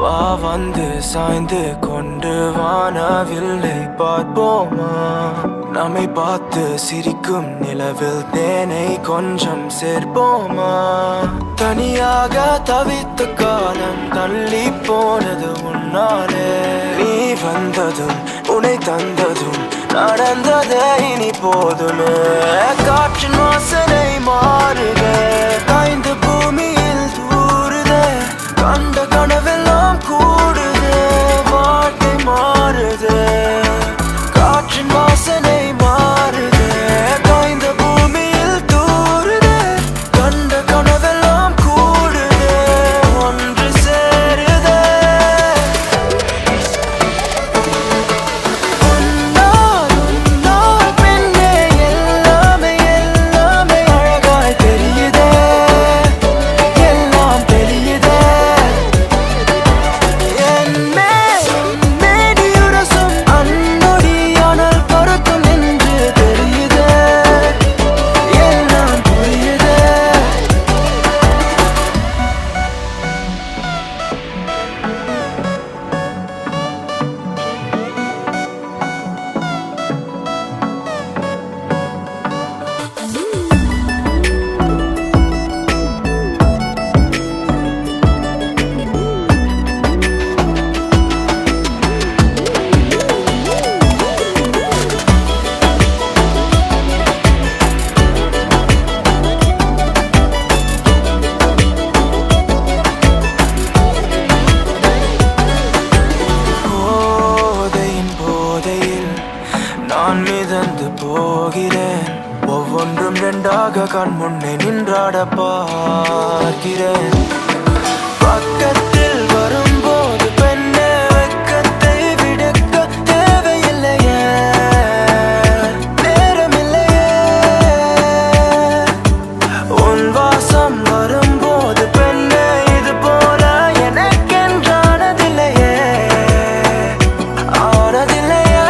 வா வந்து சாய்ந்து கொண்டு வானவில்லை பார்ப்போமா நம்மை பார்த்து சிரிக்கும் நிலவில் தேனை கொஞ்சம் சேர்ப்போமா தனியாக தவித்த காலம் தள்ளி போனது உன்னாலே நீ வந்ததும் உன்னை தந்ததும் நடந்ததே இனி போதுமே காற்றின் வாசனை மாறுதே காய்ந்த பூமியில் தூறுதே கண்ட கனவெல்லாம் கூடுதே வாழ்க்கை மாறுதே காற்றின் வாசனை மாறுதே காய்ந்த பூமியில் தூறுதே கண்ட கனவெல்லாம் கூடுதே ஒன்று சேருதே உன்னால் உன்னால் பெண்ணே எல்லாமே எல்லாமே அழகாய் தெரியுதே எல்லாம் தெரியுதே என் மேல் உன் மேடியுரசும் அன்னொடியானால் பொருத்தம் என்று தெரியுதே எல்லாம் புரியுதே போதையின் போதையில் நான் மிதந்து போகிறேன் ஒவ்வொன்றும் ரெண்டாக கண் முன்னே நின்றாட பார்க்கிறேன் பக்கத்தில் வரும்போது பெண்ணே வெட்கத்தை விடுக்க தேவையில்லையே நேரமில்லையே உன் வாசம் வரும்போது பெண்ணே இது போல எனக்கென்றானதில்லையே ஆனதில்லையே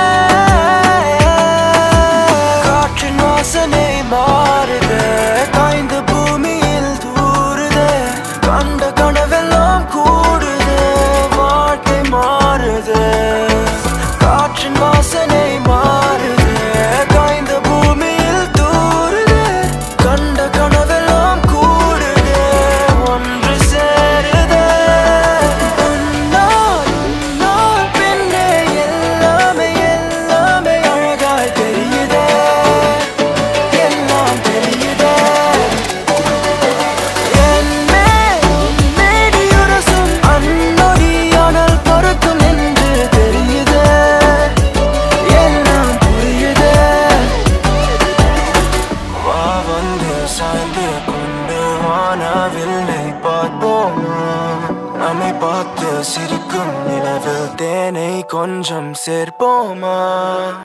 காற்றின் வாசனை மாறுதே காய்ந்த பூமியில் தூறுதே கண்ட கனவெல்லாம் கூடுதே வாழ்க்கை மாறுதே காற்றின் வாசனை மாறுதே காய்ந்த பூமியில் தூறுதே கண்ட கனவெல்லாம் கூடுதே ஒன்று சேருதே உன்னால் உன்னால் பெண்ணே எல்லாமே எல்லாமே அழகாய் தெரியுதே எல்லாம் தெரியுதே என் மேல் உன் மேடியுரசும் அன்னொடியானால் பொருத்தம் என்று தெரியுதே எல்லாம் புரியுதே வா வந்து சாய்ந்து கொண்டு வானவில்லை பார்ப்போமா நம்மை பார்த்து சிரிக்கும் நிலவில் தேனை கொஞ்சம் சேர்ப்போமா